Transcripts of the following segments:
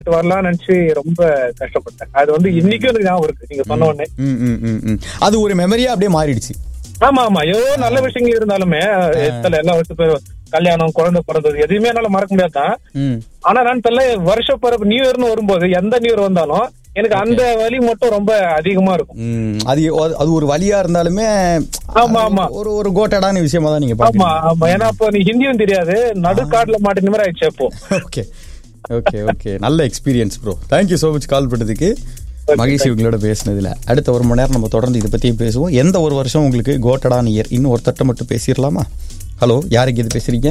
வரலாம்னு நினைச்சு ரொம்ப கஷ்டப்பட்டேன் அது வந்து இன்னைக்கும் எனக்கு ஞாபகம் இருக்கு நீங்க சொன்ன உடனே ம், ம், ம், ம். அது ஒரு மெமரியா அப்படியே மாறிடுச்சு ஆமா ஆமா ஏதோ நல்ல விஷயங்கள் இருந்தாலுமே எத்தனை எல்லா வருஷம் பேர் கல்யாணம் குழந்தை பிறந்தது எதுவுமே என்னால மறக்க முடியாது தான் ம். ஆனா நான் தெரியல வருஷ பிறப்பு நியூ இயர்னு வரும்போது எந்த நியூ இயர் வந்தாலும் எனக்கு அந்த வலி மட்டும் ரொம்ப அதிகமா இருக்கும் ம், அது அது ஒரு வழியா இருந்தாலுமே ஆமா, ஆமா. ஒரு ஒரு கோட்டடான விஷயமா தான் நீங்க ஆமா பாப்பீங்க ஆமா ஏன்னா அப்போ நீ ஹிந்தியும் தெரியாது நடுக்காட்டுல மாட்டின மாதிரி ஆயிடுச்சு அப்போ ஓகே ஓகே ஓகே நல்ல experience bro thank you so much call பண்ணதுக்கு மகேஷ் இவங்களோட பேசினதுல அடுத்த ஒரு மணி நேரம் நம்ம தொடர்ந்து இதை பத்தி பேசுவோம் எந்த ஒரு வருஷம் உங்களுக்கு கோட்டடான இயர் இன்னும் ஒருத்தட்ட மட்டும் பேசிடலாமா ஹலோ யாருக்கு இது பேசுறீங்க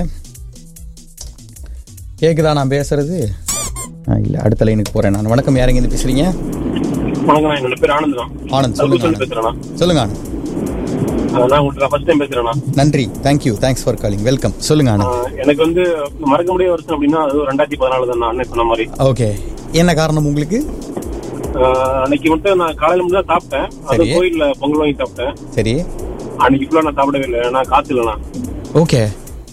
கேக்குதா நான் பேசுறது ஆ, இல்ல அடுத்த லைனுக்கு போறேன் நான் வணக்கம் யாருங்க இது பேசுறீங்க வணக்கம் என்னோட பேர் ஆனந்த் தான் ஆனந்த் சொல்லுங்க தர்பூசணி ஆனந்த். பேசுறேண்ணா சொல்லுங்க ஆனந்த் அஹ் நான் உங்கள்கிட்ட ஃபர்ஸ்ட் டைம் பேசுறேண்ணா நன்றி thank you thanks for calling welcome சொல்லுங்க ஆனந்த் அஹ் எனக்கு வந்து மறக்க முடியாத வருஷம் அப்படின்னா அது ரெண்டாயிரத்தி பதினாலு தான் அண்ணன் சொன்ன மாதிரி ஓகே என்ன காரணம் உங்களுக்கு அஹ் அன்னைக்கு மட்டும் நான் காலையில மட்டும் தான் சாப்பிட்டேன் அது சரி. கோயில்ல பொங்கல் வாங்கி சாப்பிட்டேன் சரி அன்னைக்கு ஃபுல்லா நான் சாப்பிடவே இல்லை நான் காத்து இல்லைண்ணா ஓகே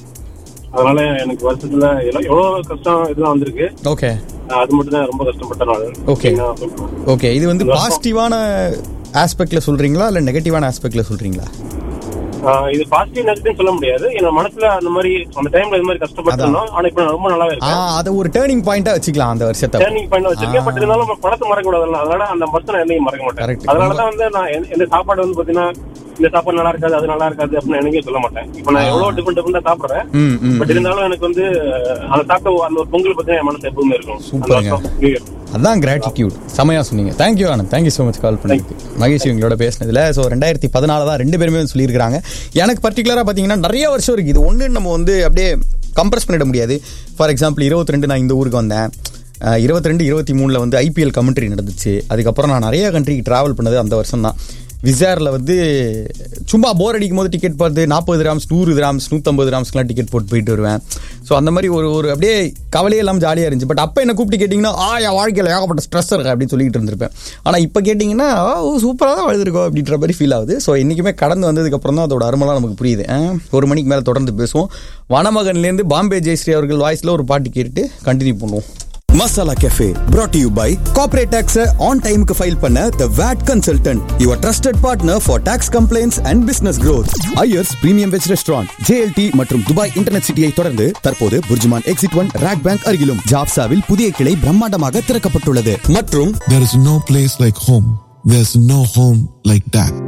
அதனால எனக்கு வருஷத்துல எவ்வளவு எவ்வளவு கஷ்டம் இதெல்லாம் வந்திருக்கு ஓகே அஹ் அது மட்டும் தான் ரொம்ப கஷ்டப்பட்ட நாள் Okay. நான் சொல்றேன். ஓகே இது வந்து பாசிட்டிவான ஆஸ்பெக்ட்ல சொல்றீங்களா இல்ல நெகட்டிவான ஆஸ்பெக்ட்ல சொல்றீங்களா அஹ் இது பாசிட்டிவ் நெகட்டிவ் சொல்ல முடியாது என்னோட மனசுல அந்த மாதிரி அந்த டைம்ல இது மாதிரி கஷ்டப்பட்டிருந்தோம் ஆனா இப்ப நான் ரொம்ப நல்லாவே ஆ இருக்கேன் அத ஒரு டேர்னிங் பாயிண்டா வச்சுக்கலாம் அந்த வருஷத்தை டேர்னிங் பாயிண்ட் வச்சிருக்கேன் பட் இருந்தாலும் நம்ம பணத்தை மறக்க கூடாதுல்ல அதனால அந்த வருஷம் நான் என்னையும் மறக்க Correct. மாட்டேன் அதனாலதான் வந்து நான் எந்த- எந்த சாப்பாடு வந்து பாத்தீங்கன்னா இந்த சாப்பாடு நல்லா இருக்காது அது நல்லா இருக்காது அப்படின்னு எனக்கே சொல்ல மாட்டேன் இப்ப நான் எவ்வளவு டிஃபரெண்ட் டிஃபரெண்டா சாப்பிடுறேன் ம் ம் பட் இருந்தாலும் எனக்கு வந்து அந்த சாப்பிட்ட அந்த ஒரு பொங்கல் பத்தி என் மனசு எப்பவுமே இருக்கும் அந்த சூப்பருங்க. வருஷம் New Year. அதான் கிராட்டிடியூட் செமையா சொன்னீங்க thank you Anand thank you so much call பண்ணதுக்கு மகேஷ் இவங்களோட பேசினதுல ஸோ ரெண்டாயிரத்தி பதினாலு தான் ரெண்டு பேருமே வந்து சொல்லியிருக்காங்க எனக்கு பர்டிகுலராக பார்த்தீங்கன்னா நிறைய வருஷம் இருக்குது இது ஒன்று நம்ம வந்து அப்படியே கம்ப்ரஸ் பண்ணிட முடியாது ஃபார் எக்ஸாம்பிள் இருபத்தி ரெண்டு நான் இந்த ஊருக்கு வந்தேன் இருபத்தி ரெண்டு இருபத்தி மூணில் வந்து ஐபிஎல் கமெண்ட்ரி நடந்துச்சு அதுக்கப்புறம் நான் நிறைய கண்ட்ரிக்கு ட்ராவல் பண்ணது அந்த வருஷம் தான் விசாரில் வந்து சும்மா போர் அடிக்கும் போது டிக்கெட் பார்த்து நாற்பது கிராம்ஸ் நூறு கிராம்ஸ் நூற்றம்பது கிராம்ஸ்க்குலாம் டிக்கெட் போட்டு போயிட்டு வருவேன் ஸோ அந்த மாதிரி ஒரு ஒரு அப்படியே கவலையே இல்லாமல் ஜாலியாக இருந்துச்சு பட் அப்போ என்ன கூப்பிட்டு கேட்டிங்கன்னா ஆ என் வாழ்க்கையில் ஏகப்பட்ட ஸ்ட்ரெஸ் இருக்கு அப்படின்னு சொல்லிட்டு இருந்திருப்பேன் ஆனால் இப்போ கேட்டிங்கன்னா ஓ சூப்பராக தான் வழுதுருக்கோம் அப்படின்ற மாதிரி ஃபீல் ஆகுது ஸோ என்றைக்குமே கடந்து வந்ததுக்கப்புறம் தான் அதோட அருமெல்லாம் நமக்கு புரியுது ஆ, ஒரு மணிக்கு மேலே தொடர்ந்து பேசுவோம் வனமகன்லேருந்து பாம்பே ஜெயஸ்ரீ அவர்கள் வாய்ஸில் ஒரு பாட்டு கேட்டுட்டு கண்டினியூ பண்ணுவோம் masala cafe brought to you by corporate tax on டைமுக்கு ஃபைல் பண்ண the VAT consultant your trusted partner for tax complaints and business growth Iyers premium veg restaurant JLT மற்றும் துபாய் இன்டர்நெட் சிட்டியை தொடர்ந்து தற்போது BurJuman exit one RAK bank அருகிலும் ஜாப்சாவில் புதிய கிளை பிரம்மாண்டமாக திறக்கப்பட்டுள்ளது மற்றும் There is no place like home. There's no home like that.